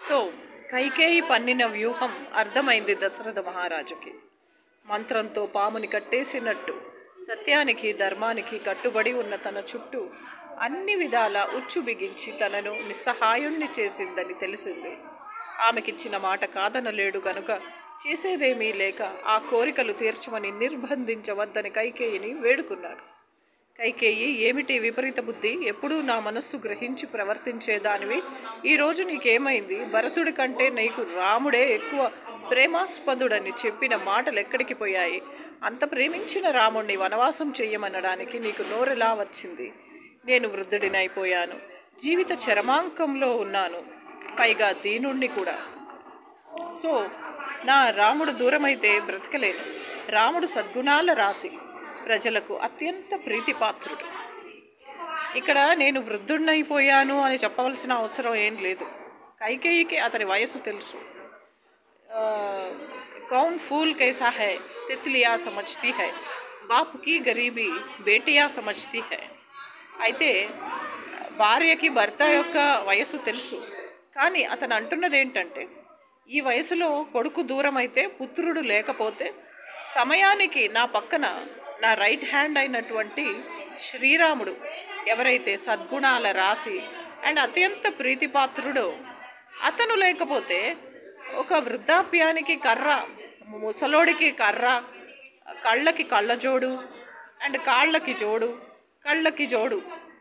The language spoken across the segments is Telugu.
సో కైకేయి పన్నిన వ్యూహం అర్థమైంది దశరథ మహారాజుకి మంత్రంతో పాముని కట్టేసినట్టు సత్యానికి ధర్మానికి కట్టుబడి ఉన్న తన చుట్టూ అన్ని విధాల ఉచ్చు బిగించి తనను నిస్సహాయుణ్ణి చేసిందని తెలిసింది ఆమెకిచ్చిన మాట కాదనలేడు గనుక చేసేదేమీ లేక ఆ కోరికలు తీర్చమని నిర్బంధించవద్దని కైకేయిని వేడుకున్నాడు కైకేయి ఏమిటి విపరీత బుద్ధి ఎప్పుడూ నా మనస్సు గ్రహించి ప్రవర్తించేదానివి ఈ రోజు నీకేమైంది భరతుడి కంటే నీకు రాముడే ఎక్కువ ప్రేమాస్పదుడని చెప్పిన మాటలు ఎక్కడికి పోయాయి అంత ప్రేమించిన రాముణ్ణి వనవాసం చెయ్యమనడానికి నీకు నోరెలా వచ్చింది నేను వృద్ధుడినైపోయాను జీవిత చరమాంకంలో ఉన్నాను పైగా దీనుణ్ణి కూడా సో నా రాముడు దూరమైతే బ్రతకలేను రాముడు సద్గుణాల రాశి ప్రజలకు అత్యంత ప్రీతిపాత్రుడు ఇక్కడ నేను వృద్ధుడినైపోయాను అని చెప్పవలసిన అవసరం ఏం లేదు కైకేయికి అతని వయసు తెలుసు ఆ, కౌన్ ఫూల్ కైసా హై తిత్లియా సమజ్తీ హై బాపుకి గరీబీ బేటియా సమజ్తీ హై అయితే భార్యకి భర్త యొక్క వయసు తెలుసు కానీ అతను అంటున్నది ఏంటంటే ఈ వయసులో కొడుకు దూరం అయితే పుత్రుడు లేకపోతే సమయానికి నా పక్కన నా రైట్ హ్యాండ్ అయినటువంటి శ్రీరాముడు ఎవరైతే సద్గుణాల రాసి అండ్ అత్యంత ప్రీతిపాత్రుడో అతను లేకపోతే ఒక వృద్ధాప్యానికి కర్ర ముసలోడికి కర్ర కళ్ళకి కళ్ళ జోడు అండ్ కాళ్ళకి జోడు కళ్ళకి జోడు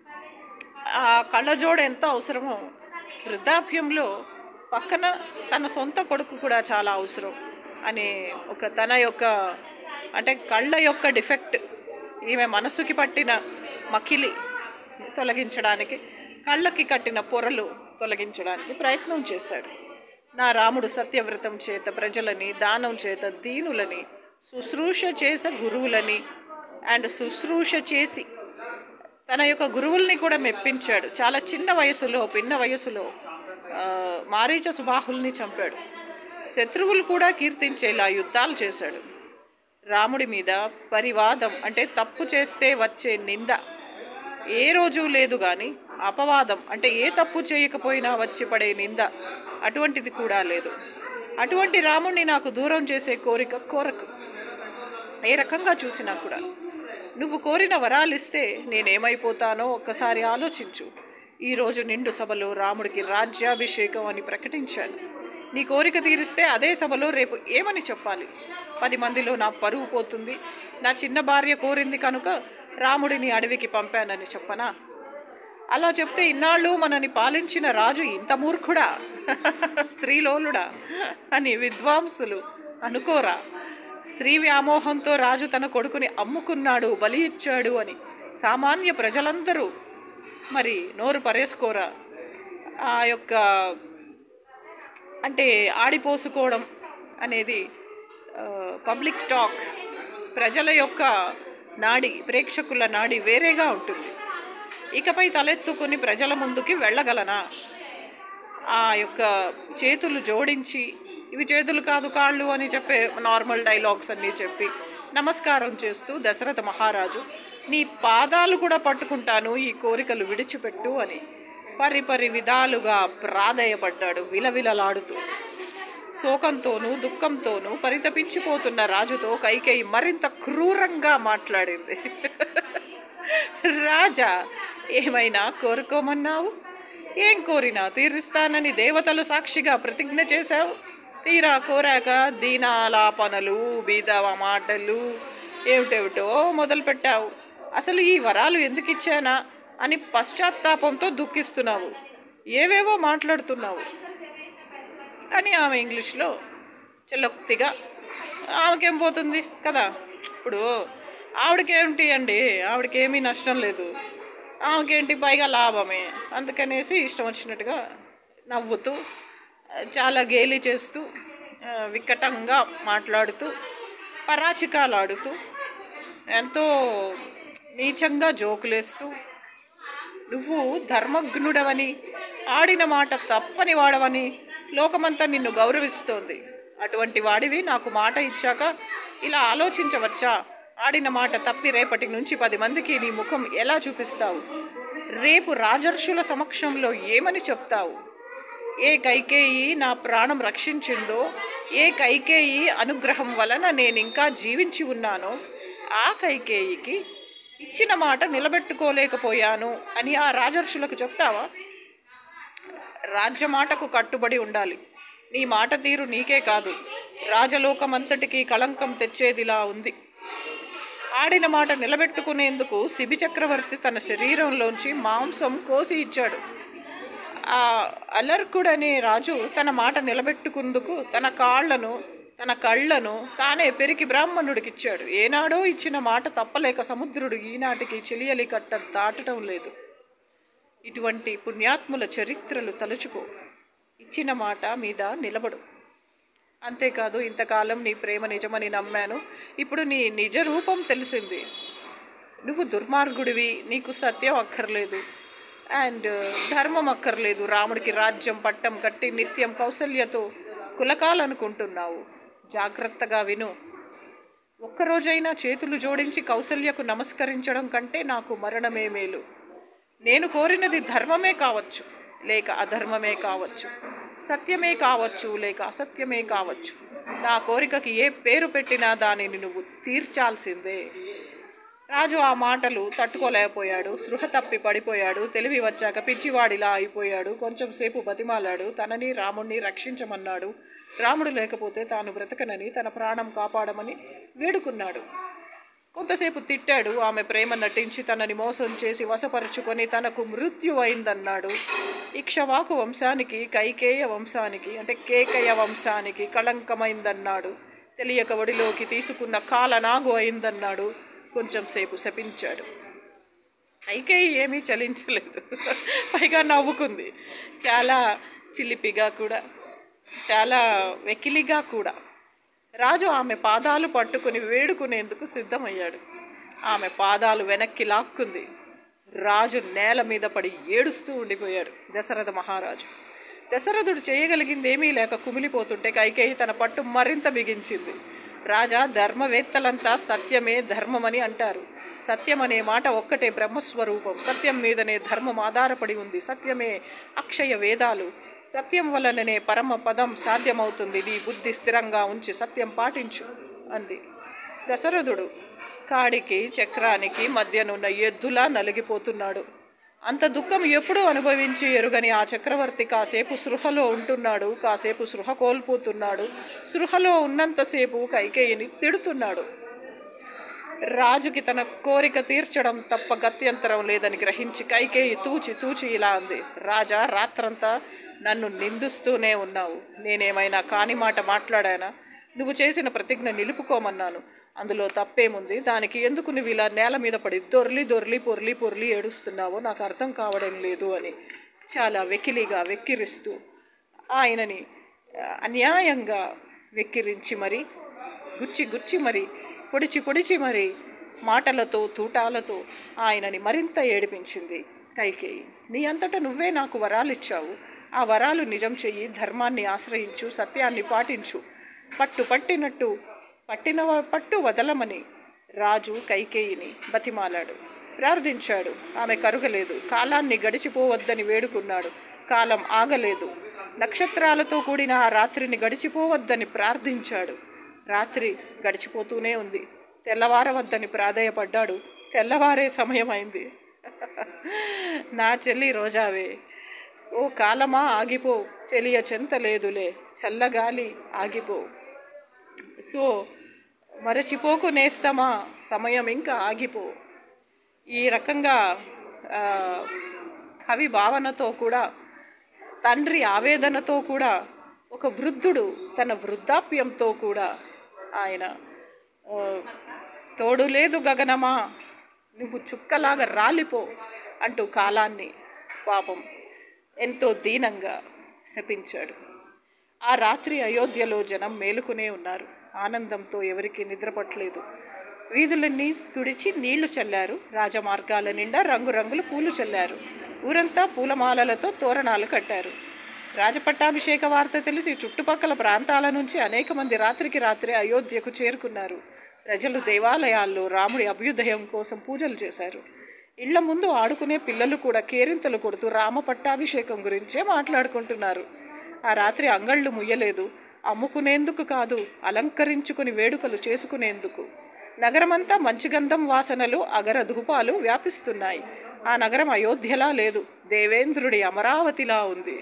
ఆ కళ్ళజోడు ఎంత అవసరమో వృద్ధాప్యంలో పక్కన తన సొంత కొడుకు కూడా చాలా అవసరం అనే ఒక తన యొక్క అంటే కళ్ళ యొక్క డిఫెక్ట్ ఈమె మనసుకి పట్టిన మకిలి తొలగించడానికి కళ్ళకి కట్టిన పొరలు తొలగించడానికి ప్రయత్నం చేశాడు నా రాముడు సత్యవ్రతం చేత ప్రజలని దానం చేత దీనులని శుశ్రూష చేస గురువులని అండ్ శుశ్రూష చేసి తన యొక్క గురువుల్ని కూడా మెప్పించాడు చాలా చిన్న వయసులో పిన్న వయసులో ఆ, మారీచ సుబాహుల్ని చంపాడు శత్రువులు కూడా కీర్తించేలా యుద్ధాలు చేశాడు రాముడి మీద పరివాదం అంటే తప్పు చేస్తే వచ్చే నింద ఏ రోజు లేదు కానీ అపవాదం అంటే ఏ తప్పు చేయకపోయినా వచ్చి పడే నింద అటువంటిది కూడా లేదు అటువంటి రాముణ్ణి నాకు దూరం చేసే కోరిక కోరకు ఏ రకంగా చూసినా కూడా నువ్వు కోరిన వరాలిస్తే నేనేమైపోతానో ఒక్కసారి ఆలోచించు ఈరోజు నిండు సభలో రాముడికి రాజ్యాభిషేకం అని ప్రకటించాను నీ కోరిక తీరిస్తే అదే సభలో రేపు ఏమని చెప్పాలి పది మందిలో నా పరువు పోతుంది నా చిన్న భార్య కోరింది కనుక రాముడిని అడవికి పంపానని చెప్పనా అలా చెప్తే ఇన్నాళ్ళు మనని పాలించిన రాజు ఇంత మూర్ఖుడా స్త్రీలోలుడా అని విద్వాంసులు అనుకోరా స్త్రీ వ్యామోహంతో రాజు తన కొడుకుని అమ్ముకున్నాడు బలి ఇచ్చాడు అని సామాన్య ప్రజలందరూ మరి నోరు పరేసుకోరా ఆ యొక్క అంటే ఆడిపోసుకోవడం అనేది పబ్లిక్ టాక్ ప్రజల యొక్క నాడి ప్రేక్షకుల నాడి వేరేగా ఉంటుంది ఇకపై తలెత్తుకుని ప్రజల ముందుకి వెళ్ళగలనా ఆ యొక్క చేతులు జోడించి ఇవి చేతులు కాదు కాళ్ళు అని చెప్పే నార్మల్ డైలాగ్స్ అన్నీ చెప్పి నమస్కారం చేస్తూ దశరథ మహారాజు నీ పాదాలు కూడా పట్టుకుంటాను ఈ కోరికలు విడిచిపెట్టు అని పరిపరి విధాలుగా ప్రాధేయపడ్డాడు విలవిలలాడుతూ శోకంతోనూ దుఃఖంతోనూ పరితపించిపోతున్న రాజుతో కైకేయి మరింత క్రూరంగా మాట్లాడింది రాజా ఏమైనా కోరుకోమన్నావు ఏం కోరినా తీరుస్తానని దేవతలు సాక్షిగా ప్రతిజ్ఞ చేశావు తీరా కోరాక దీనాలాపనలు బీదవ మాటలు ఏమిటేమిటో మొదలుపెట్టావు అసలు ఈ వరాలు ఎందుకు ఇచ్చానా అని పశ్చాత్తాపంతో దుఃఖిస్తున్నావు ఏవేవో మాట్లాడుతున్నావు అని ఆమె ఇంగ్లీష్లో చెల్లొక్తిగా ఆమెకేం పోతుంది కదా ఇప్పుడు ఆవిడకేమిటి అండి ఆవిడకేమీ నష్టం లేదు ఆమెకేంటి పైగా లాభమే అందుకనేసి ఇష్టం వచ్చినట్టుగా నవ్వుతూ చాలా గేలి చేస్తూ ఆ, వికటంగా మాట్లాడుతూ పరాచికాలాడుతూ ఎంతో నీచంగా జోకులేస్తూ నువ్వు ధర్మజ్ఞుడవని ఆడిన మాట తప్పని వాడవని లోకమంతా నిన్ను గౌరవిస్తోంది అటువంటి వాడివి నాకు మాట ఇచ్చాక ఇలా ఆలోచించవచ్చా ఆడిన మాట తప్పి రేపటి నుంచి పది మందికి నీ ముఖం ఎలా చూపిస్తావు రేపు రాజర్షుల సమక్షంలో ఏమని చెప్తావు ఏ కైకేయి నా ప్రాణం రక్షించిందో ఏ కైకేయి అనుగ్రహం వలన నేను ఇంకా జీవించి ఉన్నానో ఆ కైకేయికి ఇచ్చిన మాట నిలబెట్టుకోలేకపోయాను అని ఆ రాజర్షులకు చెప్తావా రాజ్యమాటకు కట్టుబడి ఉండాలి నీ మాట తీరు నీకే కాదు రాజలోకమంతటికి కళంకం తెచ్చేదిలా ఉంది ఆడిన మాట నిలబెట్టుకునేందుకు శిబి చక్రవర్తి తన శరీరంలోంచి మాంసం కోసి ఇచ్చాడు ఆ అలర్కుడనే రాజు తన మాట నిలబెట్టుకుందుకు తన కాళ్లను తన కళ్ళను తానే పెరికి బ్రాహ్మణుడికిచ్చాడు ఏనాడో ఇచ్చిన మాట తప్పలేక సముద్రుడు ఈనాటికి చెలియలి కట్ట దాటడం లేదు ఇటువంటి పుణ్యాత్ముల చరిత్రలు తలుచుకో ఇచ్చిన మాట మీద నిలబడు అంతేకాదు ఇంతకాలం నీ ప్రేమ నిజమని నమ్మాను ఇప్పుడు నీ నిజ రూపం తెలిసింది నువ్వు దుర్మార్గుడివి నీకు సత్యం అక్కర్లేదు అండ్ ధర్మం అక్కర్లేదు రాముడికి రాజ్యం పట్టం కట్టి నిత్యం కౌసల్యతో కులకాలనుకుంటున్నావు జాగ్రత్తగా విను ఒక్కరోజైనా చేతులు జోడించి కౌసల్యకు నమస్కరించడం కంటే నాకు మరణమే మేలు నేను కోరినది ధర్మమే కావచ్చు లేక అధర్మమే కావచ్చు సత్యమే కావచ్చు లేక అసత్యమే కావచ్చు నా కోరికకి ఏ పేరు పెట్టినా దానిని నువ్వు తీర్చాల్సిందే రాజు ఆ మాటలు తట్టుకోలేకపోయాడు సృహ తప్పి పడిపోయాడు తెలివి వచ్చాక పిచ్చివాడిలా అయిపోయాడు కొంచెం సేపు బతిమాలాడు తనని రాముణ్ణి రక్షించమన్నాడు రాముడు లేకపోతే తాను బ్రతకనని తన ప్రాణం కాపాడమని వేడుకున్నాడు కొంతసేపు తిట్టాడు ఆమె ప్రేమ నటించి తనని మోసం చేసి వశపరుచుకొని తనకు మృత్యు అయిందన్నాడు ఇక్షవాకు వంశానికి కైకేయ వంశానికి అంటే కేకయ వంశానికి కళంకమైందన్నాడు తెలియక ఒడిలోకి తీసుకున్న కాలనాగు అయిందన్నాడు కొంచెం సేపు శపించాడు కైకేయి ఏమీ చలించలేదు పైగా నవ్వుకుంది చాలా చిలిపిగా కూడా చాలా వెకిలిగా కూడా రాజు ఆమె పాదాలు పట్టుకుని వేడుకునేందుకు సిద్ధమయ్యాడు ఆమె పాదాలు వెనక్కి లాక్కుంది రాజు నేల మీద పడి ఏడుస్తూ ఉండిపోయాడు దశరథ మహారాజు దశరథుడు చేయగలిగిందేమీ లేక కుమిలిపోతుంటే కైకేయి తన పట్టు మరింత బిగించింది రాజా ధర్మవేత్తలంతా సత్యమే ధర్మమని అంటారు సత్యం అనే మాట ఒక్కటే బ్రహ్మస్వరూపం సత్యం మీదనే ధర్మం ఆధారపడి ఉంది సత్యమే అక్షయ వేదాలు సత్యం వలననే పరమ పదం సాధ్యమవుతుంది నీ బుద్ధి స్థిరంగా ఉంచి సత్యం పాటించు అంది దశరథుడు కాడికి చక్రానికి మధ్యనున్న ఎద్దులా నలిగిపోతున్నాడు అంత దుఃఖం ఎప్పుడూ అనుభవించి ఎరుగని ఆ చక్రవర్తి కాసేపు సృహలో ఉంటున్నాడు కాసేపు సృహ కోల్పోతున్నాడు సృహలో ఉన్నంతసేపు కైకేయిని తిడుతున్నాడు రాజుకి తన కోరిక తీర్చడం తప్ప గత్యంతరం లేదని గ్రహించి కైకేయి తూచి తూచి ఇలా అంది రాజా రాత్రంతా నన్ను నిందిస్తూనే ఉన్నావు నేనేమైనా కాని మాట మాట్లాడానా నువ్వు చేసిన ప్రతిజ్ఞ నిలుపుకోమన్నాను అందులో తప్పేముంది దానికి ఎందుకు నువ్వు ఇలా నేల మీద పడి దొర్లి దొర్లి పొర్లి పొర్లి ఏడుస్తున్నావో నాకు అర్థం కావడం లేదు అని చాలా వెకిలిగా వెక్కిరిస్తూ ఆయనని ఆ, అన్యాయంగా వెక్కిరించి మరి గుచ్చి గుచ్చి మరి పొడిచి పొడిచి మరి మాటలతో తూటాలతో ఆయనని మరింత ఏడిపించింది కైకేయి నీ అంతటా నువ్వే నాకు వరాలిచ్చావు ఆ వరాలు నిజం చెయ్యి ధర్మాన్ని ఆశ్రయించు సత్యాన్ని పాటించు పట్టు పట్టినట్టు పట్టిన వ- పట్టు వదలమని రాజు కైకేయిని బతిమాలాడు ప్రార్థించాడు ఆమె కరుగలేదు కాలాన్ని గడిచిపోవద్దని వేడుకున్నాడు కాలం ఆగలేదు నక్షత్రాలతో కూడిన ఆ రాత్రిని గడిచిపోవద్దని ప్రార్థించాడు రాత్రి గడిచిపోతూనే ఉంది తెల్లవారవద్దని ప్రాధేయపడ్డాడు తెల్లవారే సమయమైంది నా చెల్లి రోజావే ఓ కాలమా ఆగిపో చెలియ చెంత లేదులే చల్లగాలి ఆగిపో సో మరచిపోకు నేస్తమా సమయం ఇంకా ఆగిపో ఈ రకంగా ఆ, కవి భావనతో కూడా తండ్రి ఆవేదనతో కూడా ఒక వృద్ధుడు తన వృద్ధాప్యంతో కూడా ఆయన ఆ, తోడు లేదు గగనమా నువ్వు చుక్కలాగా రాలిపో అంటూ కాలాన్ని పాపం ఎంతో దీనంగా శపించాడు ఆ రాత్రి అయోధ్యలో జనం మేలుకునే ఉన్నారు ఆనందంతో ఎవరికి నిద్రపట్టలేదు వీధులన్నీ తుడిచి నీళ్లు చల్లారు రాజమార్గాల నిండా రంగురంగుల పూలు చల్లారు ఊరంతా పూలమాలలతో తోరణాలు కట్టారు రాజపట్టాభిషేక వార్త తెలిసి చుట్టుపక్కల ప్రాంతాల నుంచి అనేక మంది రాత్రికి రాత్రి అయోధ్యకు చేరుకున్నారు ప్రజలు దేవాలయాల్లో రాముడి అభ్యుదయం కోసం పూజలు చేశారు ఇళ్ల ముందు ఆడుకునే పిల్లలు కూడా కేరింతలు కొడుతూ రామ పట్టాభిషేకం గురించే మాట్లాడుకుంటున్నారు ఆ రాత్రి అంగళ్ళు ముయ్యలేదు అమ్ముకునేందుకు కాదు అలంకరించుకుని వేడుకలు చేసుకునేందుకు నగరమంతా మంచి గంధం వాసనలు అగర ధూపాలు వ్యాపిస్తున్నాయి ఆ నగరం అయోధ్యలా లేదు దేవేంద్రుడి అమరావతిలా ఉంది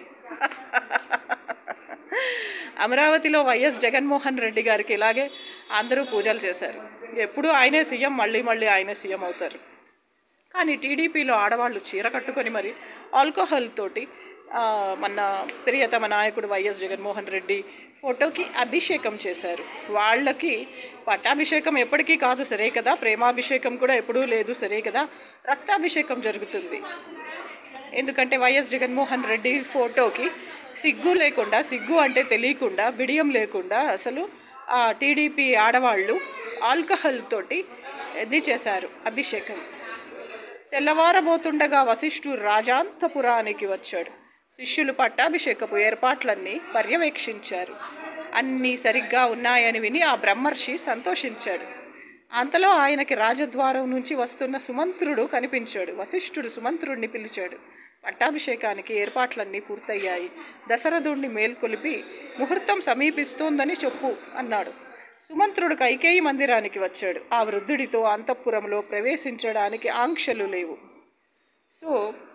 అమరావతిలో వైఎస్ జగన్మోహన్ రెడ్డి గారికి ఇలాగే అందరూ పూజలు చేశారు ఎప్పుడు ఆయనే సీఎం మళ్ళీ మళ్ళీ ఆయనే సీఎం అవుతారు కానీ టీడీపీలో ఆడవాళ్ళు చీర కట్టుకొని మరి ఆల్కహాల్ తోటి ఆ, మన ప్రియతమ నాయకుడు వైఎస్ జగన్మోహన్ రెడ్డి ఫోటోకి అభిషేకం చేశారు వాళ్ళకి పట్టాభిషేకం ఎప్పటికీ కాదు సరే కదా ప్రేమాభిషేకం కూడా ఎప్పుడూ లేదు సరే కదా రక్తాభిషేకం జరుగుతుంది ఎందుకంటే వైఎస్ జగన్మోహన్ రెడ్డి ఫోటోకి సిగ్గు లేకుండా సిగ్గు అంటే తెలియకుండా బిడియం లేకుండా అసలు ఆ టీడీపీ ఆడవాళ్ళు ఆల్కహాల్ తోటి ఇది చేశారు అభిషేకం తెల్లవారబోతుండగా వశిష్ఠు రాజాంతపురానికి వచ్చాడు శిష్యులు పట్టాభిషేకపు ఏర్పాట్లన్నీ పర్యవేక్షించారు అన్నీ సరిగ్గా ఉన్నాయని విని ఆ బ్రహ్మర్షి సంతోషించాడు అంతలో ఆయనకి రాజద్వారం నుంచి వస్తున్న సుమంత్రుడు కనిపించాడు వశిష్ఠుడు సుమంత్రుడిని పిలిచాడు పట్టాభిషేకానికి ఏర్పాట్లన్నీ పూర్తయ్యాయి దశరథుణ్ణి మేల్కొలిపి ముహూర్తం సమీపిస్తోందని చెప్పు అన్నాడు సుమంత్రుడు కైకేయి మందిరానికి వచ్చాడు ఆ వృద్ధుడితో అంతఃపురంలో ప్రవేశించడానికి ఆంక్షలు లేవు సో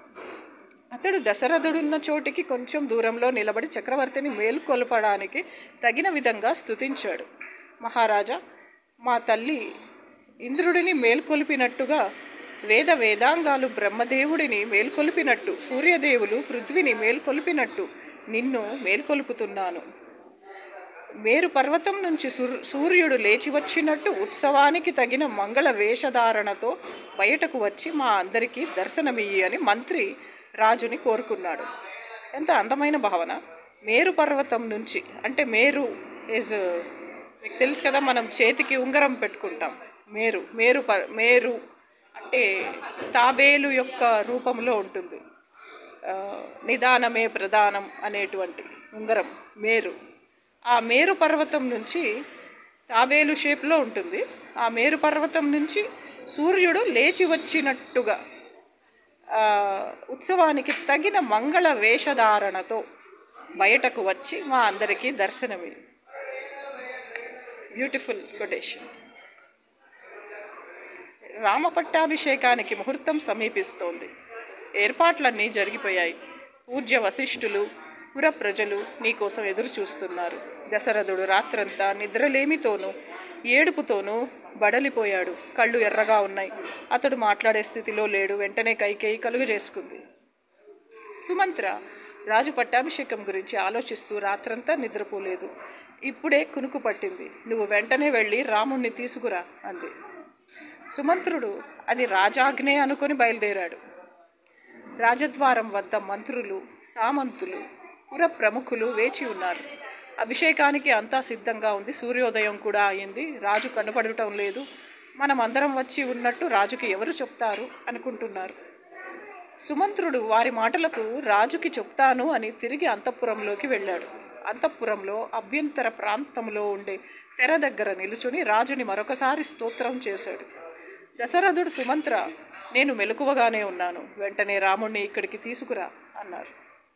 అతడు దశరథుడున్న చోటికి కొంచెం దూరంలో నిలబడి చక్రవర్తిని మేల్కొల్పడానికి తగిన విధంగా స్తుతించాడు మహారాజా మా తల్లి ఇంద్రుడిని మేల్కొల్పినట్టుగా వేద వేదాంగాలు బ్రహ్మదేవుడిని మేల్కొల్పినట్టు సూర్యదేవులు పృథ్విని మేల్కొల్పినట్టు నిన్ను మేల్కొల్పుతున్నాను మేరు పర్వతం నుంచి సూర్- సూర్యుడు లేచి వచ్చినట్టు ఉత్సవానికి తగిన మంగళ వేషధారణతో బయటకు వచ్చి మా అందరికీ దర్శనమియ్యి అని మంత్రి రాజుని కోరుకున్నాడు ఎంత అందమైన భావన మేరు పర్వతం నుంచి అంటే మేరు ఇస్ మీకు తెలుసు కదా మనం చేతికి ఉంగరం పెట్టుకుంటాం మేరు మేరు ప మేరు అంటే తాబేలు యొక్క రూపంలో ఉంటుంది ఆ, నిదానమే ప్రధానం అనేటువంటి ఉంగరం మేరు ఆ మేరు పర్వతం నుంచి తాబేలు షేప్లో ఉంటుంది ఆ మేరు పర్వతం నుంచి సూర్యుడు లేచి వచ్చినట్టుగా ఆ, ఉత్సవానికి తగిన మంగళ వేషధారణతో బయటకు వచ్చి మా అందరికీ దర్శనమి బ్యూటిఫుల్ కొటేషన్ రామపట్టాభిషేకానికి ముహూర్తం సమీపిస్తోంది ఏర్పాట్లన్నీ జరిగిపోయాయి పూజ్య వశిష్ఠులు పుర ప్రజలు నీకోసం ఎదురు చూస్తున్నారు దశరథుడు రాత్రంతా నిద్రలేమితోనూ ఏడుపుతోనూ బడలిపోయాడు కళ్ళు ఎర్రగా ఉన్నాయి అతడు మాట్లాడే స్థితిలో లేడు వెంటనే కైకేయి కలుగు చేసుకుంది సుమంత్ర రాజు పట్టాభిషేకం గురించి ఆలోచిస్తూ రాత్రంతా నిద్రపోలేదు ఇప్పుడే కునుకు పట్టింది నువ్వు వెంటనే వెళ్ళి రాముణ్ణి తీసుకురా అంది సుమంత్రుడు అది రాజాజ్ఞే అనుకొని బయలుదేరాడు రాజద్వారం వద్ద మంత్రులు సామంతులు పుర ప్రముఖులు వేచి ఉన్నారు అభిషేకానికి అంతా సిద్ధంగా ఉంది సూర్యోదయం కూడా అయింది రాజు కనపడటం లేదు మనం అందరం వచ్చి ఉన్నట్టు రాజుకి ఎవరు చెప్తారు అనుకుంటున్నారు సుమంత్రుడు వారి మాటలకు రాజుకి చెప్తాను అని తిరిగి అంతఃపురంలోకి వెళ్ళాడు అంతఃపురంలో అభ్యంతర ప్రాంతంలో ఉండే తెర దగ్గర నిలుచుని రాజుని మరొకసారి స్తోత్రం చేశాడు దశరథుడు సుమంత్ర నేను మెలకువగానే ఉన్నాను వెంటనే రాముణ్ణి ఇక్కడికి తీసుకురా అన్నారు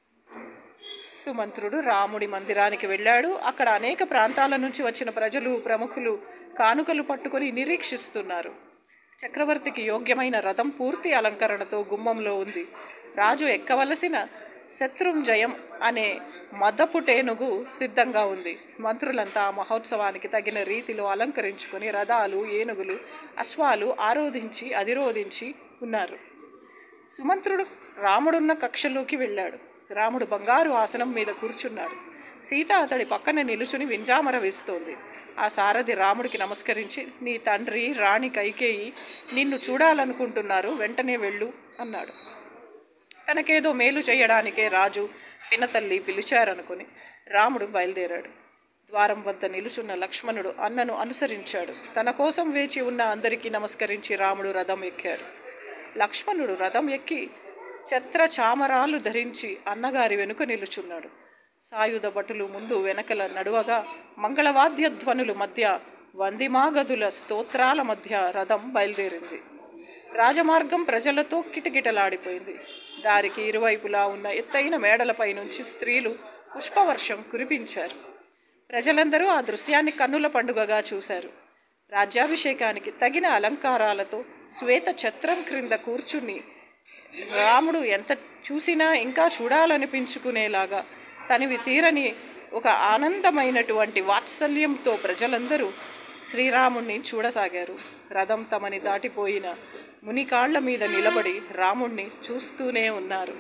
సుమంత్రుడు రాముడి మందిరానికి వెళ్ళాడు అక్కడ అనేక ప్రాంతాల నుంచి వచ్చిన ప్రజలు ప్రముఖులు కానుకలు పట్టుకొని నిరీక్షిస్తున్నారు చక్రవర్తికి యోగ్యమైన రథం పూర్తి అలంకరణతో గుమ్మంలో ఉంది రాజు ఎక్కవలసిన శత్రుంజయం అనే మదపుటేనుగు సిద్ధంగా ఉంది మంత్రులంతా ఆ మహోత్సవానికి తగిన రీతిలో అలంకరించుకొని రథాలు ఏనుగులు అశ్వాలు ఆరోధించి అధిరోధించి ఉన్నారు సుమంత్రుడు రాముడున్న కక్షలోకి వెళ్ళాడు రాముడు బంగారు ఆసనం మీద కూర్చున్నాడు సీత అతడి పక్కన నిలుచుని వింజామర వేస్తోంది ఆ సారథి రాముడికి నమస్కరించి నీ తండ్రి రాణి కైకేయి నిన్ను చూడాలనుకుంటున్నారు వెంటనే వెళ్ళు అన్నాడు తనకేదో మేలు చేయడానికే రాజు పినతల్లి పిలిచారనుకుని రాముడు బయలుదేరాడు ద్వారం వద్ద నిలుచున్న లక్ష్మణుడు అన్నను అనుసరించాడు తన కోసం వేచి ఉన్న అందరికీ నమస్కరించి రాముడు రథం ఎక్కాడు లక్ష్మణుడు రథం ఎక్కి ఛత్ర చామరాలు ధరించి అన్నగారి వెనుక నిలుచున్నాడు సాయుధ భటులు ముందు వెనకల నడువగా మంగళవాద్య ధ్వనుల మధ్య వందిమాగదుల స్తోత్రాల మధ్య రథం బయలుదేరింది రాజమార్గం ప్రజలతో కిటకిటలాడిపోయింది దారికి ఇరువైపులా ఉన్న ఎత్తైన మేడలపై నుంచి స్త్రీలు పుష్పవర్షం కురిపించారు ప్రజలందరూ ఆ దృశ్యాన్ని కన్నుల పండుగగా చూశారు రాజ్యాభిషేకానికి తగిన అలంకారాలతో శ్వేత ఛత్రం క్రింద కూర్చుని రాముడు ఎంత చూసినా ఇంకా చూడాలనిపించుకునేలాగా తనివి తీరని ఒక ఆనందమైనటువంటి వాత్సల్యంతో ప్రజలందరూ శ్రీరాముణ్ణి చూడసాగారు రథం తమని దాటిపోయిన మునికాళ్ల మీద నిలబడి రాముణ్ణి చూస్తూనే ఉన్నారు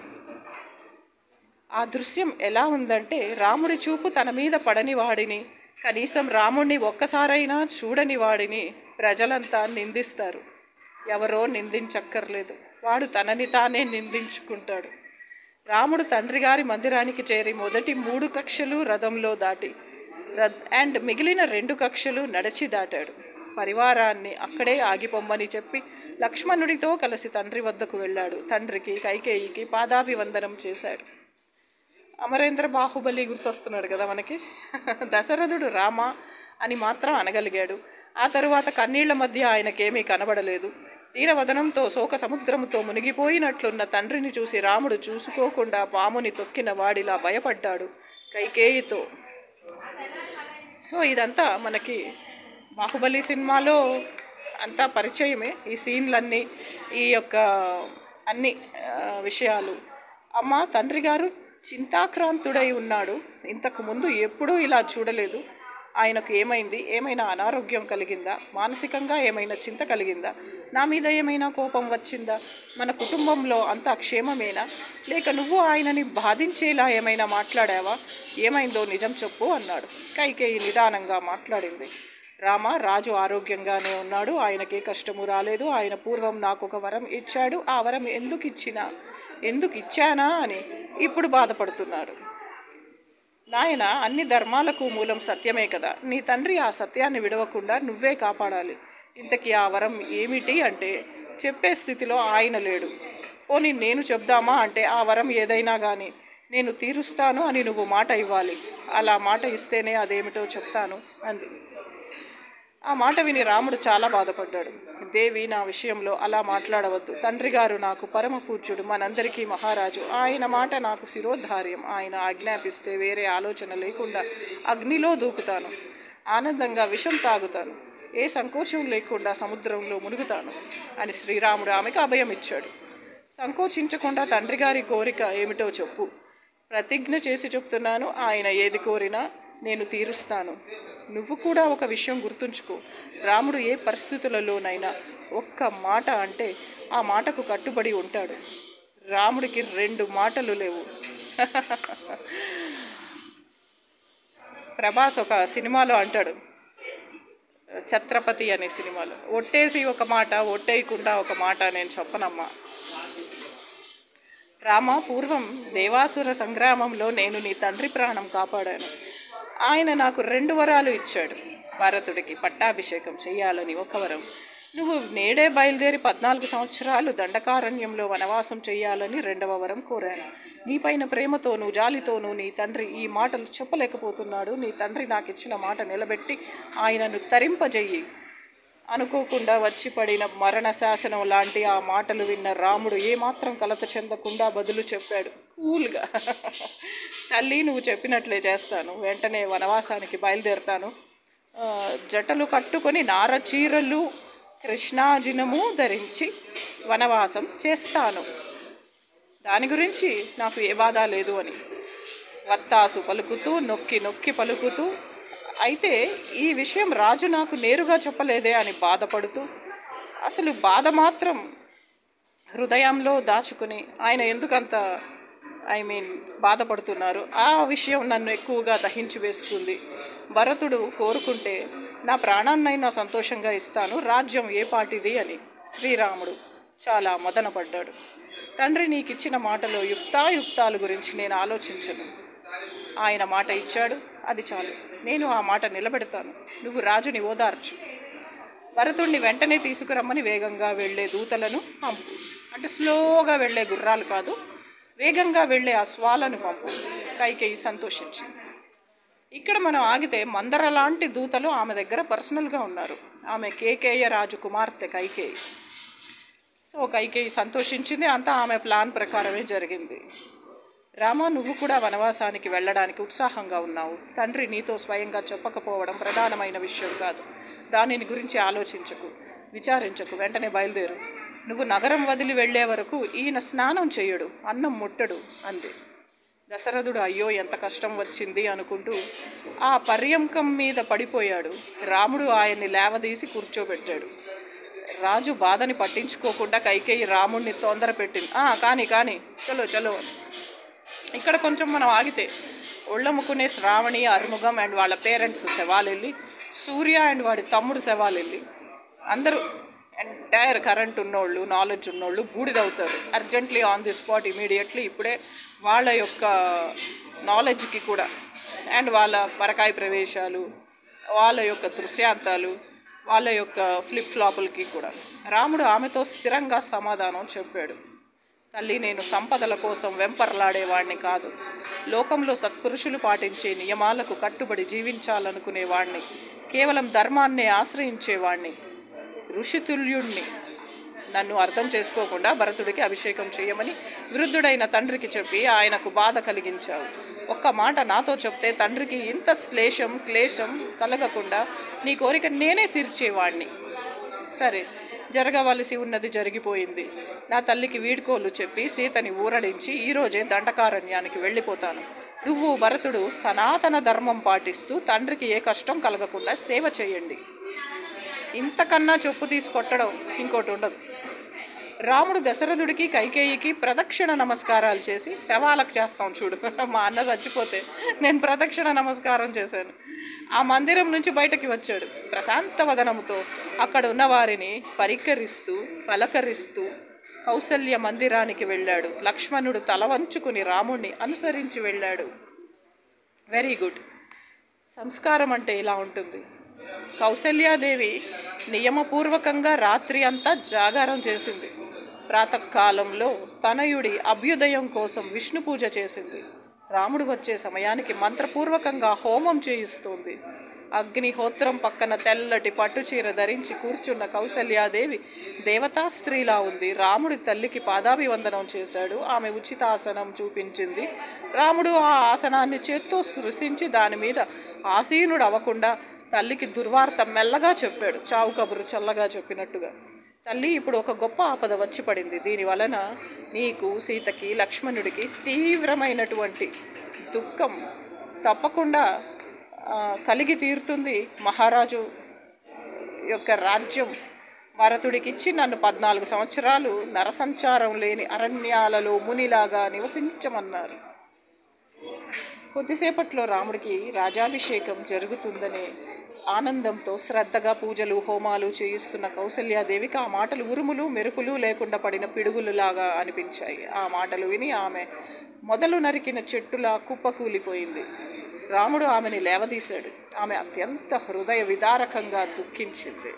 ఆ దృశ్యం ఎలా ఉందంటే రాముడి చూపు తన మీద పడని వాడిని కనీసం రాముణ్ణి ఒక్కసారైనా చూడని వాడిని ప్రజలంతా నిందిస్తారు ఎవరో నిందించక్కర్లేదు వాడు తనని తానే నిందించుకుంటాడు రాముడు తండ్రి గారి మందిరానికి చేరి మొదటి మూడు కక్షలు రథంలో దాటి రథ్ అండ్ మిగిలిన రెండు కక్షలు నడిచి దాటాడు పరివారాన్ని అక్కడే ఆగిపోమ్మని చెప్పి లక్ష్మణుడితో కలిసి తండ్రి వద్దకు వెళ్ళాడు తండ్రికి కైకేయికి పాదాభివందనం చేశాడు అమరేంద్ర బాహుబలి గుర్తొస్తున్నాడు కదా మనకి దశరథుడు రామ అని మాత్రం అనగలిగాడు ఆ తరువాత కన్నీళ్ల మధ్య ఆయనకేమీ కనబడలేదు తీరవదనంతో శోక సముద్రముతో మునిగిపోయినట్లున్న తండ్రిని చూసి రాముడు చూసుకోకుండా పాముని తొక్కిన వాడిలా భయపడ్డాడు కైకేయితో సో ఇదంతా మనకి బాహుబలి సినిమాలో అంతా పరిచయమే ఈ సీన్లన్నీ ఈ యొక్క అన్ని ఆ, విషయాలు అమ్మ తండ్రి గారు చింతాక్రాంతుడై ఉన్నాడు ఇంతకు ముందు ఎప్పుడూ ఇలా చూడలేదు ఆయనకు ఏమైంది ఏమైనా అనారోగ్యం కలిగిందా మానసికంగా ఏమైనా చింత కలిగిందా నా మీద ఏమైనా కోపం వచ్చిందా మన కుటుంబంలో అంతా క్షేమమేనా లేక నువ్వు ఆయనని బాధించేలా ఏమైనా మాట్లాడావా ఏమైందో నిజం చెప్పు అన్నాడు కైకేయి నిదానంగా మాట్లాడింది రామ రాజు ఆరోగ్యంగానే ఉన్నాడు ఆయనకే కష్టము రాలేదు ఆయన పూర్వం నాకు ఒక వరం ఇచ్చాడు ఆ వరం ఎందుకు ఇచ్చినా ఎందుకు ఇచ్చానా అని ఇప్పుడు బాధపడుతున్నాడు నాయన అన్ని ధర్మాలకు మూలం సత్యమే కదా నీ తండ్రి ఆ సత్యాన్ని విడవకుండా నువ్వే కాపాడాలి ఇంతకీ ఆ వరం ఏమిటి అంటే చెప్పే స్థితిలో ఆయన లేడు పోనీ నేను చెప్దామా అంటే ఆ వరం ఏదైనా కానీ నేను తీరుస్తాను అని నువ్వు మాట ఇవ్వాలి అలా మాట ఇస్తేనే అదేమిటో చెప్తాను అంది ఆ మాట విని రాముడు చాలా బాధపడ్డాడు దేవి నా విషయంలో అలా మాట్లాడవద్దు తండ్రి గారు నాకు పరమ పూజ్యుడు మనందరికీ మహారాజు ఆయన మాట నాకు శిరోధార్యం ఆయన ఆజ్ఞాపిస్తే వేరే ఆలోచన లేకుండా అగ్నిలో దూకుతాను ఆనందంగా విషం తాగుతాను ఏ సంకోచం లేకుండా సముద్రంలో మునుగుతాను అని శ్రీరాముడు ఆమెకు అభయం ఇచ్చాడు సంకోచించకుండా తండ్రి గారి కోరిక ఏమిటో చెప్పు ప్రతిజ్ఞ చేసి చెప్తున్నాను ఆయన ఏది కోరినా నేను తీరుస్తాను నువ్వు కూడా ఒక విషయం గుర్తుంచుకో రాముడు ఏ పరిస్థితులలోనైనా ఒక్క మాట అంటే ఆ మాటకు కట్టుబడి ఉంటాడు రాముడికి రెండు మాటలు లేవు ప్రభాస్ ఒక సినిమాలో అంటాడు ఛత్రపతి అనే సినిమాలో ఒట్టేసి ఒక మాట ఒట్టేయకుండా ఒక మాట నేను చెప్పనమ్మా రామ పూర్వం దేవాసుర సంగ్రామంలో నేను నీ తండ్రి ప్రాణం కాపాడాను ఆయన నాకు రెండు వరాలు ఇచ్చాడు భరతుడికి పట్టాభిషేకం చేయాలని ఒక వరం నువ్వు నేడే బయలుదేరి పద్నాలుగు సంవత్సరాలు దండకారణ్యంలో వనవాసం చేయాలని రెండవ వరం కోరాను నీపైన ప్రేమతోనూ జాలితోనూ నీ తండ్రి ఈ మాటలు చెప్పలేకపోతున్నాడు నీ తండ్రి నాకు ఇచ్చిన మాట నిలబెట్టి ఆయనను తరింపజెయ్యి అనుకోకుండా వచ్చి పడిన మరణ శాసనం లాంటి ఆ మాటలు విన్న రాముడు ఏమాత్రం కలత చెందకుండా బదులు చెప్పాడు కూల్గా తల్లి నువ్వు చెప్పినట్లే చేస్తాను వెంటనే వనవాసానికి బయలుదేరుతాను ఆ, జటలు కట్టుకొని నార చీరలు కృష్ణాజినము ధరించి వనవాసం చేస్తాను దాని గురించి నాకు ఏ బాధ లేదు అని వత్తాసు పలుకుతూ నొక్కి నొక్కి పలుకుతూ అయితే ఈ విషయం రాజు నాకు నేరుగా చెప్పలేదే అని బాధపడుతూ అసలు బాధ మాత్రం హృదయంలో దాచుకుని ఆయన ఎందుకంత ఐ మీన్ బాధపడుతున్నారు ఆ విషయం నన్ను ఎక్కువగా దహించి వేస్తుంది భరతుడు కోరుకుంటే నా ప్రాణాన్నైనా సంతోషంగా ఇస్తాను రాజ్యం ఏ పాటిది అని శ్రీరాముడు చాలా మదనపడ్డాడు తండ్రి నీకిచ్చిన మాటలో యుక్తాయుక్తాల గురించి నేను ఆలోచించను ఆయన మాట ఇచ్చాడు అది చాలు నేను ఆ మాట నిలబెడతాను నువ్వు రాజుని ఓదార్చు భరతుణ్ణి వెంటనే తీసుకురమ్మని వేగంగా వెళ్ళే దూతలను పంపు అంటే స్లోగా వెళ్ళే గుర్రాలు కాదు వేగంగా వెళ్ళే అశ్వాలను పంపు కైకేయి సంతోషించింది ఇక్కడ మనం ఆగితే మందర లాంటి దూతలు ఆమె దగ్గర పర్సనల్గా ఉన్నారు ఆమె కేకేయ రాజు కుమార్తె కైకేయి సో కైకేయి సంతోషించింది అంతా ఆమె ప్లాన్ ప్రకారమే జరిగింది రామ నువ్వు కూడా వనవాసానికి వెళ్ళడానికి ఉత్సాహంగా ఉన్నావు తండ్రి నీతో స్వయంగా చెప్పకపోవడం ప్రధానమైన విషయం కాదు దానిని గురించి ఆలోచించకు విచారించకు వెంటనే బయలుదేరు నువ్వు నగరం వదిలి వెళ్ళే వరకు ఈయన స్నానం చేయడు అన్నం ముట్టడు అంది దశరథుడు అయ్యో ఎంత కష్టం వచ్చింది అనుకుంటూ ఆ పర్యంకం మీద పడిపోయాడు రాముడు ఆయన్ని లేవదీసి కూర్చోబెట్టాడు రాజు బాధని పట్టించుకోకుండా కైకేయి రాముణ్ణి తొందర పెట్టింది "ఆ, కాని కాని చలో చలో అని. ఇక్కడ కొంచెం మనం ఆగితే ఒళ్ళముకునే శ్రావణి అరుముగం అండ్ వాళ్ళ పేరెంట్స్ శవాలెళ్ళి సూర్య అండ్ వాడి తమ్ముడు శవాలెళ్ళి అందరూ ఎంటైర్ కరెంట్ ఉన్నోళ్ళు నాలెడ్జ్ ఉన్నోళ్ళు బూడిదవుతారు urgently on the spot immediately ఇప్పుడే వాళ్ళ యొక్క నాలెడ్జ్కి కూడా అండ్ వాళ్ళ పరకాయ ప్రవేశాలు వాళ్ళ యొక్క దృశ్యాంతాలు వాళ్ళ యొక్క ఫ్లిప్ ఫ్లాపులకి కూడా రాముడు ఆమెతో స్థిరంగా సమాధానం చెప్పాడు తల్లి నేను సంపదల కోసం వెంపర్లాడేవాణ్ణి కాదు లోకంలో సత్పురుషులు పాటించే నియమాలకు కట్టుబడి జీవించాలనుకునేవాణ్ణి కేవలం ధర్మాన్నే ఆశ్రయించేవాణ్ణి ఋషితుల్యుణ్ణి నన్ను అర్థం చేసుకోకుండా భరతుడికి అభిషేకం చేయమని వృద్ధుడైన తండ్రికి చెప్పి ఆయనకు బాధ కలిగించావు ఒక్క మాట నాతో చెప్తే తండ్రికి ఇంత శ్లేషం క్లేశం కలగకుండా నీ కోరిక నేనే తీర్చేవాణ్ణి సరే జరగవలసి ఉన్నది జరిగిపోయింది నా తల్లికి వీడ్కోలు చెప్పి సీతని ఊరడించి ఈరోజే దండకారణ్యానికి వెళ్ళిపోతాను నువ్వు భరతుడు సనాతన ధర్మం పాటిస్తూ తండ్రికి ఏ కష్టం కలగకుండా సేవ చేయండి ఇంతకన్నా చెప్పు తీసి కొట్టడం ఇంకోటి ఉండదు రాముడు దశరథుడికి కైకేయికి ప్రదక్షిణ నమస్కారాలు చేసి శవాలకు చేస్తాం చూడు మా అన్న చచ్చిపోతే నేను ప్రదక్షిణ నమస్కారం చేశాను ఆ మందిరం నుంచి బయటకి వచ్చాడు ప్రశాంత వదనముతో అక్కడ ఉన్న వారిని పరికరిస్తూ పలకరిస్తూ కౌసల్య మందిరానికి వెళ్ళాడు లక్ష్మణుడు తల వంచుకుని రాముణ్ణి అనుసరించి వెళ్ళాడు వెరీ గుడ్ సంస్కారం అంటే ఇలా ఉంటుంది కౌసల్యాదేవి నియమపూర్వకంగా రాత్రి అంతా జాగారం చేసింది ప్రాతకాలంలో తనయుడి అభ్యుదయం కోసం విష్ణు పూజ చేసింది రాముడు వచ్చే సమయానికి మంత్రపూర్వకంగా హోమం చేయిస్తోంది అగ్నిహోత్రం పక్కన తెల్లటి పట్టుచీర ధరించి కూర్చున్న కౌసల్యాదేవి దేవతా స్త్రీలా ఉంది రాముడి తల్లికి పాదాభివందనం చేశాడు ఆమె ఉచితాసనం చూపించింది రాముడు ఆ ఆసనాన్ని చేత్తో సృశించి దాని మీద ఆసీనుడు అవ్వకుండా తల్లికి దుర్వార్త మెల్లగా చెప్పాడు చావు కబురు చల్లగా చెప్పినట్టుగా తల్లి ఇప్పుడు ఒక గొప్ప ఆపద వచ్చి పడింది దీని వలన నీకు సీతకి లక్ష్మణుడికి తీవ్రమైనటువంటి దుఃఖం తప్పకుండా ఆ, కలిగి తీరుతుంది మహారాజు యొక్క రాజ్యం భరతుడికిచ్చి నన్ను పద్నాలుగు సంవత్సరాలు నరసంచారం లేని అరణ్యాలలో మునిలాగా నివసించమన్నారు కొద్దిసేపట్లో రాముడికి రాజాభిషేకం జరుగుతుందనే ఆనందంతో శ్రద్ధగా పూజలు హోమాలు చేయిస్తున్న కౌసల్యాదేవికి ఆ మాటలు ఉరుములు మెరుపులు లేకుండా పడిన పిడుగులులాగా అనిపించాయి ఆ మాటలు విని ఆమె మొదలు నరికిన చెట్టులా కుప్పకూలిపోయింది రాముడు ఆమెని లేవదీశాడు ఆమె అత్యంత హృదయ విదారకంగా దుఃఖించింది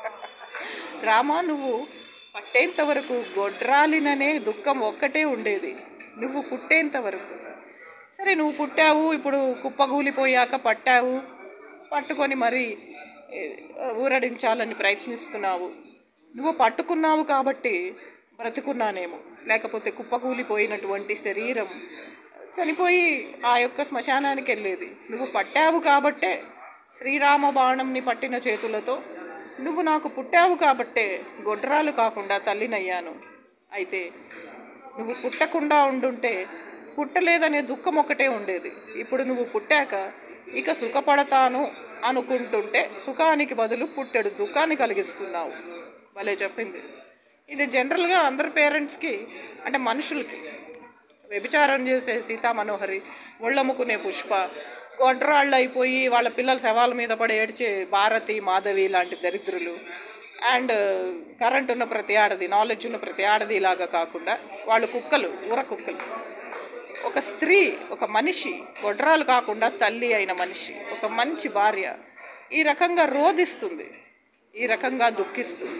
రామా నువ్వు పట్టేంత వరకు గొడ్రాలిననే దుఃఖం ఒక్కటే ఉండేది నువ్వు పుట్టేంత వరకు సరే నువ్వు పుట్టావు ఇప్పుడు కుప్పగూలిపోయాక పట్టావు పట్టుకొని మరి ఏ, ఊరడించాలని ప్రయత్నిస్తున్నావు నువ్వు పట్టుకున్నావు కాబట్టి బ్రతుకున్నానేమో లేకపోతే కుప్పకూలిపోయినటువంటి శరీరం చనిపోయి ఆ యొక్క శ్మశానానికి వెళ్ళేది నువ్వు పట్టావు కాబట్టే శ్రీరామ బాణంని పట్టిన చేతులతో నువ్వు నాకు పుట్టావు కాబట్టే గొడ్రాలు కాకుండా తల్లినయ్యాను అయితే నువ్వు పుట్టకుండా ఉండుంటే పుట్టలేదనే దుఃఖం ఒకటే ఉండేది ఇప్పుడు నువ్వు పుట్టాక ఇక సుఖపడతాను అనుకుంటుంటే సుఖానికి బదులు పుట్టెడు దుఃఖాన్ని కలిగిస్తున్నావు భలే చెప్పింది ఇది జనరల్గా అందరి పేరెంట్స్కి అంటే మనుషులకి వ్యభిచారం చేసే సీతామనోహరి ఒళ్ళమ్ముకునే పుష్ప గొడ్రాళ్ళు అయిపోయి వాళ్ళ పిల్లల శవాల మీద పడి ఏడ్చే భారతి మాధవి లాంటి దరిద్రులు అండ్ కరెంట్ ఉన్న ప్రతి ఆడది నాలెడ్జ్ ఉన్న ప్రతి ఆడది లాగా కాకుండా వాళ్ళు కుక్కలు ఊర కుక్కలు ఒక స్త్రీ ఒక మనిషి గొడ్రాలు కాకుండా తల్లి అయిన మనిషి ఒక మంచి భార్య ఈ రకంగా రోధిస్తుంది ఈ రకంగా దుఃఖిస్తుంది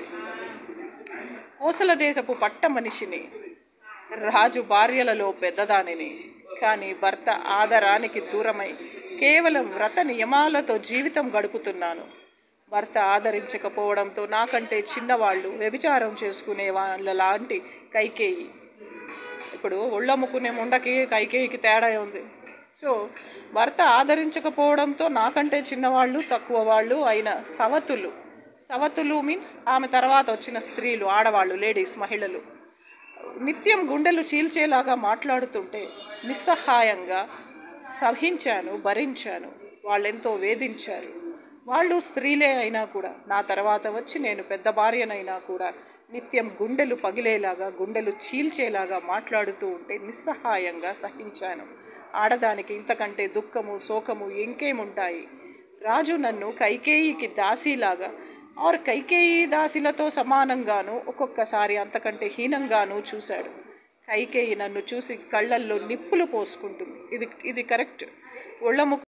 కోసల దేశపు పట్ట మనిషిని రాజు భార్యలలో పెద్దదానిని కానీ భర్త ఆదరానికి దూరమై కేవలం వ్రత నియమాలతో జీవితం గడుపుతున్నాను భర్త ఆదరించకపోవడంతో నాకంటే చిన్నవాళ్ళు వ్యభిచారం చేసుకునే వాళ్ళ లాంటి కైకేయి ఇప్పుడు ఒళ్ళమ్ముకునే ముండకి కైకేయికి తేడా ఉంది సో భర్త ఆదరించకపోవడంతో నాకంటే చిన్నవాళ్ళు తక్కువ వాళ్ళు అయిన సవతులు సవతులు మీన్స్ ఆమె తర్వాత వచ్చిన స్త్రీలు ఆడవాళ్ళు లేడీస్ మహిళలు నిత్యం గుండెలు చీల్చేలాగా మాట్లాడుతుంటే నిస్సహాయంగా సహించాను భరించాను వాళ్ళెంతో వేధించారు వాళ్ళు స్త్రీలే అయినా కూడా నా తర్వాత వచ్చి నేను పెద్ద భార్యనైనా కూడా నిత్యం గుండెలు పగిలేలాగా గుండెలు చీల్చేలాగా మాట్లాడుతూ ఉంటే నిస్సహాయంగా సహించాను ఆడదానికి ఇంతకంటే దుఃఖము శోకము ఇంకేముంటాయి రాజు నన్ను కైకేయికి దాసిలాగా ఆర్ కైకేయి దాసిలతో సమానంగాను ఒక్కొక్కసారి అంతకంటే హీనంగాను చూశాడు కైకేయి నన్ను చూసి కళ్ళల్లో నిప్పులు పోసుకుంటుంది ఇది ఇది కరెక్ట్ ఒళ్ళము